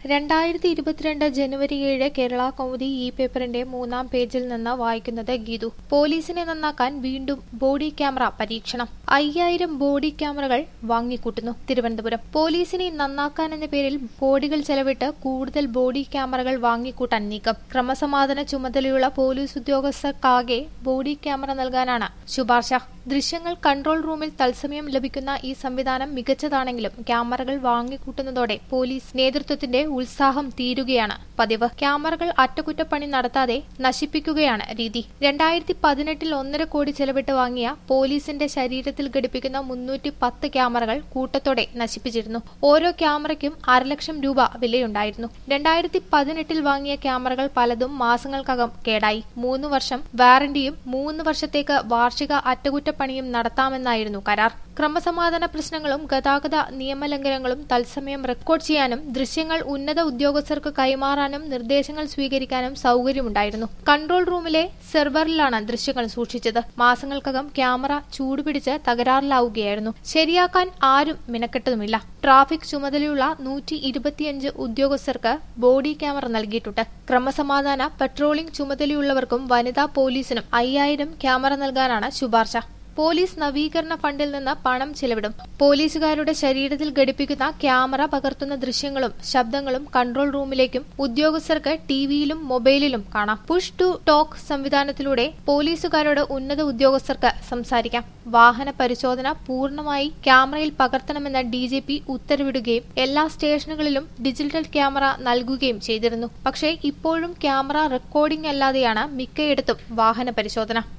രണ്ടായിരത്തി ഇരുപത്തിരണ്ട് ജനുവരി ഏഴ് കേരള കൗമുദി ഈ പേപ്പറിന്റെ മൂന്നാം പേജിൽ നിന്ന് വായിക്കുന്നത് ഗീതു പോലീസിനെ നന്നാക്കാൻ വീണ്ടും ബോഡി ക്യാമറ പരീക്ഷണം അയ്യായിരം ബോഡി ക്യാമറകൾ വാങ്ങിക്കൂട്ടുന്നു തിരുവനന്തപുരം പോലീസിനെ നന്നാക്കാൻ എന്ന പേരിൽ കോടികൾ ചെലവിട്ട് കൂടുതൽ ബോഡി ക്യാമറകൾ വാങ്ങിക്കൂട്ടാൻ നീക്കം ക്രമസമാധാന ചുമതലയുള്ള പോലീസ് ഉദ്യോഗസ്ഥർക്കാകെ ബോഡി ക്യാമറ നൽകാനാണ് ശുപാർശ ദൃശ്യങ്ങൾ കൺട്രോൾ റൂമിൽ തത്സമയം ലഭിക്കുന്ന ഈ സംവിധാനം മികച്ചതാണെങ്കിലും ക്യാമറകൾ വാങ്ങിക്കൂട്ടുന്നതോടെ പോലീസ് നേതൃത്വത്തിന്റെ ഉത്സാഹം തീരുകയാണ് പതിവ് ക്യാമറകൾ അറ്റകുറ്റപ്പണി നടത്താതെ നശിപ്പിക്കുകയാണ് രീതി രണ്ടായിരത്തി പതിനെട്ടിൽ ഒന്നര കോടി ചെലവിട്ട് വാങ്ങിയ പോലീസിന്റെ ശരീരത്തിൽ ഘടിപ്പിക്കുന്ന മുന്നൂറ്റി പത്ത് ക്യാമറകൾ കൂട്ടത്തോടെ നശിപ്പിച്ചിരുന്നു ഓരോ ക്യാമറയ്ക്കും അരലക്ഷം രൂപ വിലയുണ്ടായിരുന്നു രണ്ടായിരത്തി പതിനെട്ടിൽ വാങ്ങിയ ക്യാമറകൾ പലതും മാസങ്ങൾക്കകം കേടായി മൂന്ന് വർഷം വാറന്റിയും മൂന്ന് വർഷത്തേക്ക് വാർഷിക അറ്റകുറ്റപ്പണിയും നടത്താമെന്നായിരുന്നു കരാർ ക്രമസമാധാന പ്രശ്നങ്ങളും ഗതാഗത നിയമലംഘനങ്ങളും തത്സമയം റെക്കോർഡ് ചെയ്യാനും ദൃശ്യങ്ങൾ ഉന്നത ഉദ്യോഗസ്ഥർക്ക് കൈമാറാനും നിർദ്ദേശങ്ങൾ സ്വീകരിക്കാനും സൗകര്യമുണ്ടായിരുന്നു കൺട്രോൾ റൂമിലെ സെർവറിലാണ് ദൃശ്യങ്ങൾ സൂക്ഷിച്ചത് മാസങ്ങൾക്കകം ക്യാമറ ചൂടുപിടിച്ച് തകരാറിലാവുകയായിരുന്നു ശരിയാക്കാൻ ആരും മിനക്കെട്ടതുമില്ല ട്രാഫിക് ചുമതലയുള്ള നൂറ്റി ഇരുപത്തിയഞ്ച് ഉദ്യോഗസ്ഥർക്ക് ബോഡി ക്യാമറ നൽകിയിട്ടുണ്ട് ക്രമസമാധാന പെട്രോളിംഗ് ചുമതലയുള്ളവർക്കും വനിതാ പോലീസിനും അയ്യായിരം ക്യാമറ നൽകാനാണ് ശുപാർശ പോലീസ് നവീകരണ ഫണ്ടിൽ നിന്ന് പണം ചെലവിടും പോലീസുകാരുടെ ശരീരത്തിൽ ഘടിപ്പിക്കുന്ന ക്യാമറ പകർത്തുന്ന ദൃശ്യങ്ങളും ശബ്ദങ്ങളും കൺട്രോൾ റൂമിലേക്കും ഉദ്യോഗസ്ഥർക്ക് ടിവിയിലും മൊബൈലിലും കാണാം പുഷ് ടു ടോക്ക് സംവിധാനത്തിലൂടെ പോലീസുകാരോട് ഉന്നത ഉദ്യോഗസ്ഥർക്ക് സംസാരിക്കാം വാഹന പരിശോധന പൂർണ്ണമായി ക്യാമറയിൽ പകർത്തണമെന്ന് ഡി ജി പി ഉത്തരവിടുകയും എല്ലാ സ്റ്റേഷനുകളിലും ഡിജിറ്റൽ ക്യാമറ നൽകുകയും ചെയ്തിരുന്നു പക്ഷേ ഇപ്പോഴും ക്യാമറ റെക്കോർഡിംഗ് അല്ലാതെയാണ് മിക്കയിടത്തും വാഹന പരിശോധന